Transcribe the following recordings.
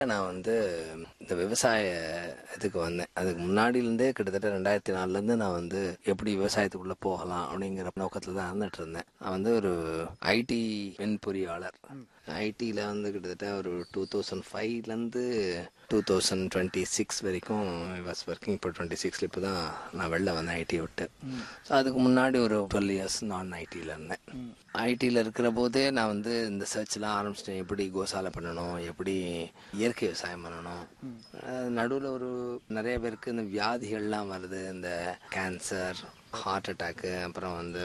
நான் வந்து இந்த விவசாய இதுக்கு வந்தேன் அதுக்கு முன்னாடியிலேருந்தே கிட்டத்தட்ட ரெண்டாயிரத்தி நாலுலேருந்து நான் வந்து எப்படி விவசாயத்துக்குள்ளே போகலாம் அப்படிங்கிற நோக்கத்தில் தான் இருந்துட்டு இருந்தேன் நான் வந்து ஒரு ஐடி மென்பொறியாளர் ஐடியில் வந்து கிட்டத்தட்ட ஒரு டூ தௌசண்ட் ஃபைவ்லேருந்து டூ தௌசண்ட் டுவெண்ட்டி சிக்ஸ் வரைக்கும் வாஸ் ஒர்க்கிங் இப்போ டுவெண்ட்டி சிக்ஸில் இப்போ தான் நான் வெளில வந்தேன் ஐடி விட்டு ஸோ அதுக்கு முன்னாடி ஒரு டுவெல் இயர்ஸ் நான் ஐடியில் இருந்தேன் ஐடியில் இருக்கிற போதே நான் வந்து இந்த சர்ச்லாம் ஆரம்பிச்சிட்டேன் எப்படி கோசாலை பண்ணணும் எப்படி இயற்கை விவசாயம் பண்ணணும் நடுவில் ஒரு நிறைய பேருக்கு இந்த வியாதிகள்லாம் வருது இந்த கேன்சர் ஹார்ட் அட்டாக்கு அப்புறம் வந்து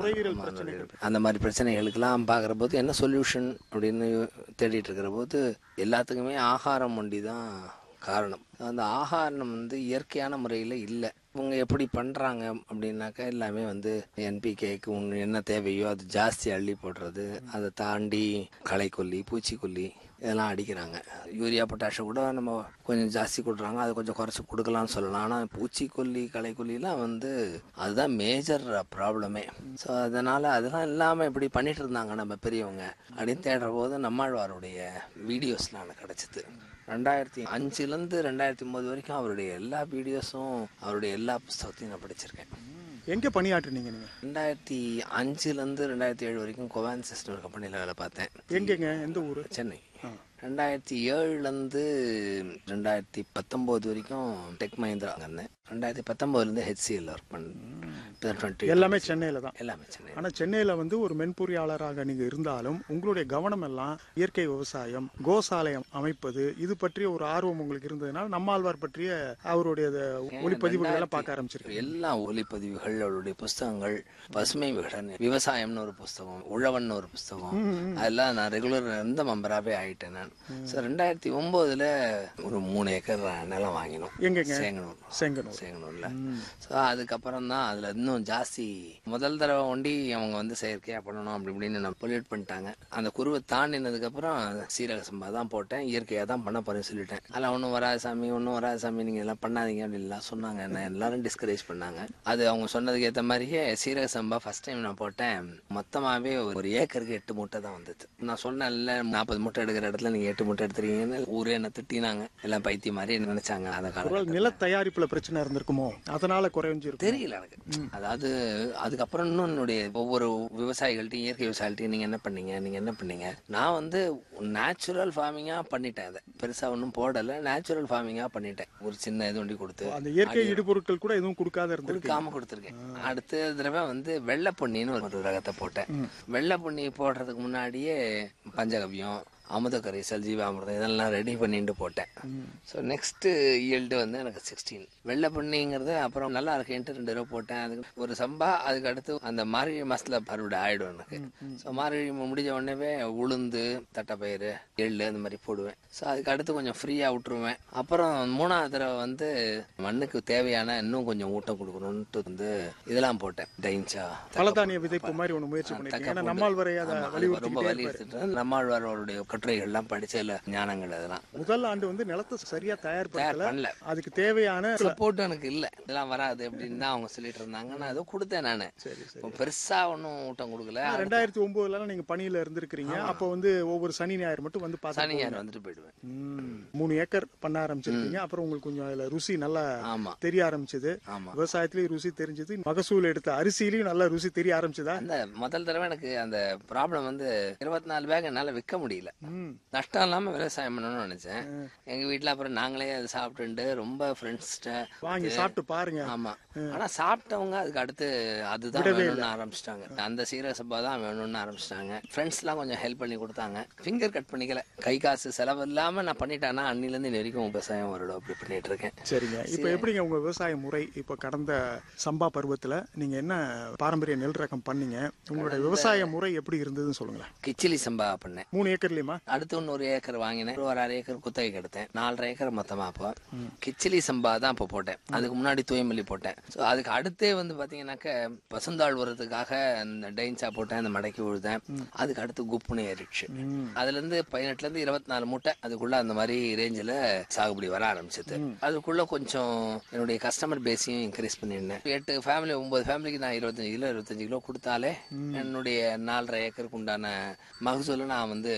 அந்த மாதிரி பிரச்சனைகளுக்கெல்லாம் பார்க்குற போது என்ன சொல்யூஷன் அப்படின்னு தேடிட்டு இருக்கிற போது எல்லாத்துக்குமே ஆகாரம் ஒண்டி தான் காரணம் அந்த ஆகாரம் வந்து இயற்கையான முறையில் இல்லை இவங்க எப்படி பண்ணுறாங்க அப்படின்னாக்கா எல்லாமே வந்து என்பிகேக்கு ஒன்று என்ன தேவையோ அது ஜாஸ்தி அள்ளி போடுறது அதை தாண்டி களைக்கொல்லி பூச்சிக்கொல்லி இதெல்லாம் அடிக்கிறாங்க யூரியா பொட்டாஷை கூட நம்ம கொஞ்சம் ஜாஸ்தி கொடுக்குறாங்க அதை கொஞ்சம் குறைச்சி கொடுக்கலாம்னு சொல்லலாம் ஆனால் பூச்சிக்கொல்லி களைக்கொல்லிலாம் வந்து அதுதான் மேஜர் ப்ராப்ளமே ஸோ அதனால் அதெல்லாம் இல்லாமல் இப்படி பண்ணிட்டு இருந்தாங்க நம்ம பெரியவங்க அப்படின்னு தேடுற போது நம்மாழ்வாருடைய வீடியோஸ்லாம் எனக்கு கிடச்சிது ரெண்டாயிரத்தி அஞ்சுலேருந்து ரெண்டாயிரத்தி ஒம்பது வரைக்கும் அவருடைய எல்லா வீடியோஸும் அவருடைய எல்லா புஸ்தகத்தையும் நான் படிச்சிருக்கேன் எங்கே பணியாற்றுனீங்க நீங்கள் ரெண்டாயிரத்தி அஞ்சுலேருந்து ரெண்டாயிரத்தி ஏழு வரைக்கும் கொவான் சிஸ்டம் ஒரு கம்பெனியில் வேலை பார்த்தேன் எங்கெங்க எந்த ஊர் சென்னை ரெண்டாயிரத்தி ஏழுலேருந்து ரெண்டாயிரத்தி பத்தொம்போது வரைக்கும் டெக் மஹிந்திரா அங்கே இருந்தேன் ரெண்டாயிரத்தி பத்தொம்போதுலேருந்து ஹெச்சிஎல் ஒர்க் பண்ணேன் டுவெண்ட்டி எல்லாமே சென்னையில் தான் எல்லாமே சென்னை ஆனால் சென்னையில் வந்து ஒரு மென்பொறியாளராக நீங்கள் இருந்தாலும் உங்களுடைய கவனம் எல்லாம் இயற்கை விவசாயம் கோசாலயம் அமைப்பது இது பற்றிய ஒரு ஆர்வம் உங்களுக்கு இருந்ததுனால நம்மாழ்வார் பற்றிய அவருடைய ஒளிப்பதிவுகள் எல்லாம் பார்க்க ஆரம்பிச்சிருக்கீங்க எல்லா ஒலிப்பதிவுகள் அவருடைய புஸ்தகங்கள் பசுமை விகடன் விவசாயம்னு ஒரு புஸ்தகம் உழவன் ஒரு புஸ்தகம் அதெல்லாம் நான் ரெகுலர் எந்த மெம்பராகவே ஆயிட்டேன் நான் ஸோ ரெண்டாயிரத்தி ஒம்போதுல ஒரு மூணு ஏக்கர் நிலம் வாங்கினோம் எங்கெங்க? சேங்கனூர் செங்கனூர் சேங்கனூர்ல ஸோ அதுக்கப்புறம் தான் அதில் இன்னும் ஜாஸ்தி முதல் தடவை ஒண்டி அவங்க வந்து செயற்கையாக பண்ணணும் அப்படி இப்படின்னு நான் பொல்யூட் பண்ணிட்டாங்க அந்த குருவை தாண்டினதுக்கப்புறம் சீரக சம்பா தான் போட்டேன் இயற்கையாக தான் பண்ண போறேன்னு சொல்லிட்டேன் அதில் ஒன்றும் வராது சாமி ஒன்றும் வராது சாமி நீங்கள் எல்லாம் பண்ணாதீங்க அப்படின்லாம் சொன்னாங்க என்ன எல்லாரும் டிஸ்கரேஜ் பண்ணாங்க அது அவங்க சொன்னதுக்கு ஏற்ற மாதிரியே சீரக சம்பா ஃபர்ஸ்ட் டைம் நான் போட்டேன் மொத்தமாகவே ஒரு ஏக்கருக்கு எட்டு மூட்டை தான் வந்தது நான் சொன்னேன்ல நாற்பது மூட்டை எடுக்கிற இடத்துல நீங்கள் எட்டு மூட்டை எடுத்துருக்கீங்கன்னு ஊரே என்ன திட்டினாங்க எல்லாம் பைத்தியம் மாதிரி நினைச்சாங்க அந்த காலம் ஒருவேளை நில தயாரிப்புல பிரச்சனை இருந்திருக்குமோ அதனால குறைஞ்சிருக்கும் தெரியல எனக்கு அதாவது அதுக்கப்புறம் இன்னும் என்னுடைய ஒவ்வொரு விவசாயிகள்ட்டையும் இயற்கை விவசாயிகள்ட்டையும் நீங்க என்ன பண்ணீங்க நீங்க என்ன பண்ணீங்க நான் வந்து நேச்சுரல் ஃபார்மிங்கா பண்ணிட்டேன் அதை பெருசா ஒன்றும் போடல நேச்சுரல் ஃபார்மிங்கா பண்ணிட்டேன் ஒரு சின்ன இது ஒண்டி கொடுத்து அந்த இயற்கை இடுபொருட்கள் கூட எதுவும் கொடுக்காத இருந்திருக்கு கொடுக்காம கொடுத்துருக்கேன் அடுத்த தடவை வந்து வெள்ளை பொன்னின்னு ஒரு ரகத்தை போட்டேன் வெள்ளை பொன்னி போடுறதுக்கு முன்னாடியே பஞ்சகவியம் அமுத கரைசல் ஜீவாமிர்தம் இதெல்லாம் ரெடி பண்ணிட்டு போட்டேன் ஸோ நெக்ஸ்ட் ஈல்டு வந்து எனக்கு சிக்ஸ்டீன் வெள்ளை பொன்னிங்கிறது அப்புறம் நல்லா இருக்கேன்ட்டு ரெண்டு ரூபா போட்டேன் அதுக்கு ஒரு சம்பா அதுக்கு அடுத்து அந்த மார்கழி மாசத்துல அறுவடை ஆயிடும் எனக்கு ஸோ மார்கழி முடிஞ்ச உடனே உளுந்து தட்டைப்பயிறு எள்ளு அந்த மாதிரி போடுவேன் ஸோ அதுக்கு அடுத்து கொஞ்சம் ஃப்ரீயாக விட்டுருவேன் அப்புறம் மூணாவது தடவை வந்து மண்ணுக்கு தேவையான இன்னும் கொஞ்சம் ஊட்டம் கொடுக்கணும்ட்டு வந்து இதெல்லாம் போட்டேன் டைன்ச்சா பலதானிய விதைப்பு மாதிரி ஒன்று முயற்சி பண்ணிருக்கீங்க ஏன்னா நம்மால் வரை அதை ஆமா, அது ரொம்ப வலியுறுத்தி வலியுறுத்திட்டு நம்மாழ்வார் அவருடைய கட்டுரைகள்லாம் படிச்சதுல ஞானங்கள் அதெல்லாம் முதல் ஆண்டு வந்து நிலத்தை சரியா தயார் தயார்படுத்தல பண்ணல அதுக்கு தேவையான சப்போர்ட் எனக்கு இல்ல இதெல்லாம் வராது அப்படின்னு தான் அவங்க சொல்லிட்டு இருந்தாங்க நான் ஏதோ கொடுத்தேன் நானு இப்போ பெருசா ஒன்றும் ஊட்டம் கொடுக்கல ரெண்டாயிரத்தி ஒன்பதுல நீங்க பணியில இருந்திருக்கிறீங்க அப்போ வந்து ஒவ்வொரு சனி ஞாயிறு மட்டும் வந்து சனி பார்த்து ஞாயிறு வந்துட்டு போயிடுவேன் ம். மூணு ஏக்கர் பண்ண ஆரம்பிச்சிருக்கீங்க அப்புறம் உங்களுக்கு கொஞ்சம் அதுல ருசி நல்லா ஆமா தெரிய ஆரம்பிச்சது ஆமா விவசாயத்திலயும் ருசி தெரிஞ்சது மகசூல் எடுத்த அரிசியிலயும் நல்லா ருசி தெரிய ஆரம்பிச்சதா அந்த முதல் தடவை எனக்கு அந்த ப்ராப்ளம் வந்து இருபத்தி நாலு பேக் என்னால விற்க முடியல ம். நஷ்டம் இல்லாம விவசாயம் பண்ணணும்னு நினைச்சேன் எங்க வீட்ல அப்புறம் நாங்களே அதை சாப்பிட்டுட்டு ரொம்ப ஃப்ரெண்ட்ஸ்கிட்ட வாங்கி சாப்பிட்டு பாருங்க ஆமா ஆனா சாப்பிட்டவங்க அதுக்கு அடுத்து அதுதான் வேணும்னு ஆரம்பிச்சிட்டாங்க அந்த சீரக சம்பா தான் வேணும்னு ஆரம்பிச்சிட்டாங்க ஃப்ரெண்ட்ஸ் எல்லாம் கொஞ்சம் ஹெல்ப் பண்ணி கொடுத்தாங்க ஃபிங்கர் கட் பண்ணிக்கல கை காசு செலவு இல்லாம நான் பண்ணிட்டேன்னா அன்னில இருந்து இன்ன வரைக்கும் விவசாயம் வருடம் அப்படி பண்ணிட்டு இருக்கேன் சரிங்க இப்போ எப்படிங்க உங்க விவசாய முறை இப்போ கடந்த சம்பா பருவத்துல நீங்க என்ன பாரம்பரிய நெல் ரகம் பண்ணீங்க உங்களுடைய விவசாய முறை எப்படி இருந்ததுன்னு சொல்லுங்களேன் கிச்சிலி சம்பா பண்ணேன் மூணு ஏக்கர்லயுமா அடுத்து இன்னொரு ஏக்கர் வாங்கினேன் ஒரு அரை ஏக்கர் குத்தகைக்கு எடுத்தேன் நாலரை ஏக்கர் மொத்தமா அப்போ கிச்சிலி சம்பா தான் இப்போ போட்டேன் அதுக்கு முன்னாடி தூயமல்லி போட்டேன் ஸோ அதுக்கு அடுத்தே வந்து பாத்தீங்கன்னாக்க பசுந்தாள் உரத்துக்காக அந்த டைன்ஸா போட்டேன் அந்த மடக்கி விழுதேன் அதுக்கு அடுத்து குப்புன்னு ஏறிடுச்சு அதுல இருந்து பதினெட்டுல இருந்து இருபத்தி நாலு மூட்டை அதுக்குள்ள அந்த மாதிரி ரேஞ்சில் சாகுபடி வர ஆரம்பிச்சது அதுக்குள்ள கொஞ்சம் என்னுடைய கஸ்டமர் பேஸையும் இன்க்ரீஸ் பண்ணியிருந்தேன் எட்டு ஃபேமிலி ஒன்பது ஃபேமிலிக்கு நான் இருபத்தஞ்சு கிலோ இருபத்தஞ்சு கிலோ கொடுத்தாலே என்னுடைய நாலரை ஏக்கருக்கு உண்டான மகசூலை நான் வந்து இது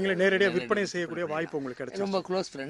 நீங்களே நேரடியாக விற்பனை செய்யக்கூடிய வாய்ப்பு உங்களுக்கு கிடைச்சது ரொம்ப க்ளோஸ் ஃப்ரெண்ட்